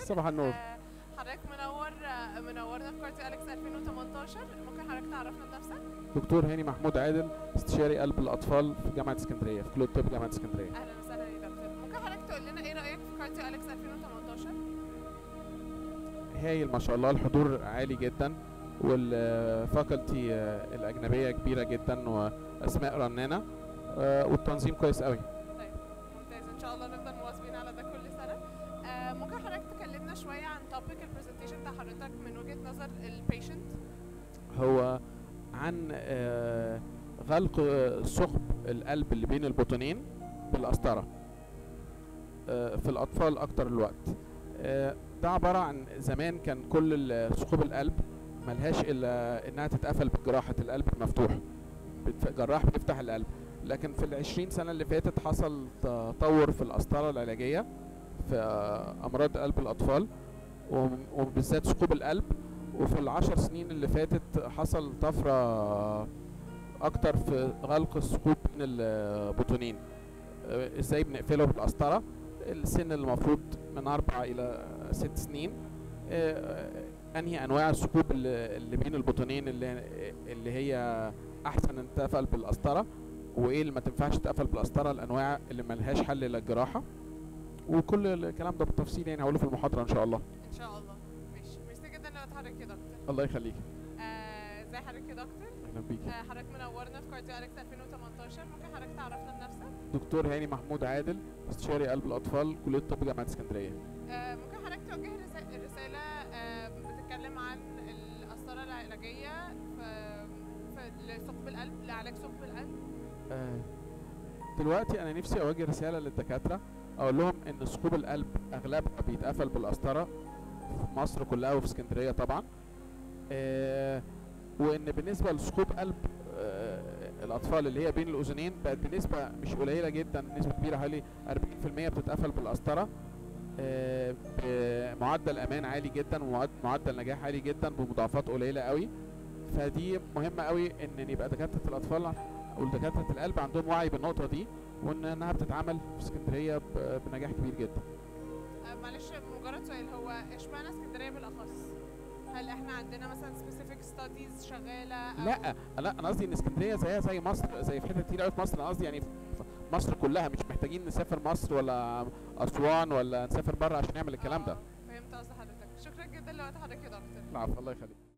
صباح النور آه، حضرتك منور آه، منورنا في كارتي اليكس 2018 ممكن حضرتك تعرفنا بنفسك دكتور هاني محمود عادل استشاري قلب الاطفال في جامعه اسكندريه في كليه طب جامعه اسكندريه اهلا وسهلا يا دكتور ممكن حضرتك تقول لنا ايه رايك في كارتي اليكس 2018 هايل ما شاء الله الحضور عالي جدا والفاكولتي الاجنبيه كبيره جدا واسماء رنانه آه، والتنظيم كويس قوي طيب ممتاز ان شاء الله نفضل مواظبين على ده كل سنه آه، ممكن حضرتك تكلمنا شويه عن توبيك البرزنتيشن بتاع حضرتك من وجهه نظر البيشنت هو عن آه، غلق آه، ثقب القلب اللي بين البطنين بالقسطره آه، في الاطفال اكتر الوقت آه، ده عباره عن زمان كان كل ال- ثقوب القلب ملهاش الا انها تتقفل بجراحه القلب المفتوح بتف- جراح بيفتح القلب لكن في العشرين سنه اللي فاتت حصل تطور في القسطره العلاجيه في آه، امراض قلب الاطفال وم- وبالذات ثقوب القلب وفي العشر سنين اللي فاتت حصل طفرة أكتر في غلق الثقوب بين البطنين آه، ازاي بنقفله بالقسطرة السن المفروض من أربع إلى ست سنين آه، أنهي أنواع الثقوب اللي اللي بين البطنين اللي, اللي هي أحسن إن تقفل بالقسطرة وإيه اللي ما تنفعش تقفل بالقسطرة الأنواع اللي ملهاش حل إلا الجراحة وكل الكلام ده بالتفصيل يعني هقوله في المحاضرة إن شاء الله ان شاء الله ماشي ميرسي جدا لوقت حضرتك يا دكتور الله يخليك آه، ازي حضرتك يا دكتور أهلا بيك آه، حضرتك منورنا في كارديو اليكس 2018 ممكن حضرتك تعرفنا بنفسك دكتور هاني محمود عادل استشاري قلب الاطفال كليه طب جامعه اسكندريه آه، ممكن حضرتك توجه رسا- رسالة آه، بتتكلم عن القسطرة العلاجية في في لثقب القلب لعلاج ثقب القلب آه، دلوقتي انا نفسي اوجه رساله للدكاتره اقول لهم ان ثقوب القلب اغلبها بيتقفل بالقسطره في مصر كلها وفي اسكندريه طبعا آه، وان بالنسبه لثقوب قلب آه، الاطفال اللي هي بين الاذنين بقت بنسبه مش قليله جدا نسبه كبيره حوالي 40% بتتقفل بالقسطره آه، بمعدل امان عالي جدا ومعدل نجاح عالي جدا بمضاعفات قليله قوي فدي مهمه قوي ان يبقى دكاتره الاطفال ودكاتره القلب عندهم وعي بالنقطه دي وان انها بتتعمل في اسكندريه ب- بنجاح كبير جدا آه، معلش مجرد سؤال هو اشمعنى اسكندرية بالأخص؟ هل احنا عندنا مثلا سبيسيفيك ستاديز شغالة أو لا لا انا قصدي ان اسكندريه زيها زي مصر زي في حتت كتير قوي في مصر انا قصدي يعني في مصر كلها مش محتاجين نسافر مصر ولا اسوان ولا نسافر بره عشان نعمل الكلام ده آه، فهمت قصد حضرتك شكرا جدا لوقت حضرتك يا دكتور العفو الله يخليك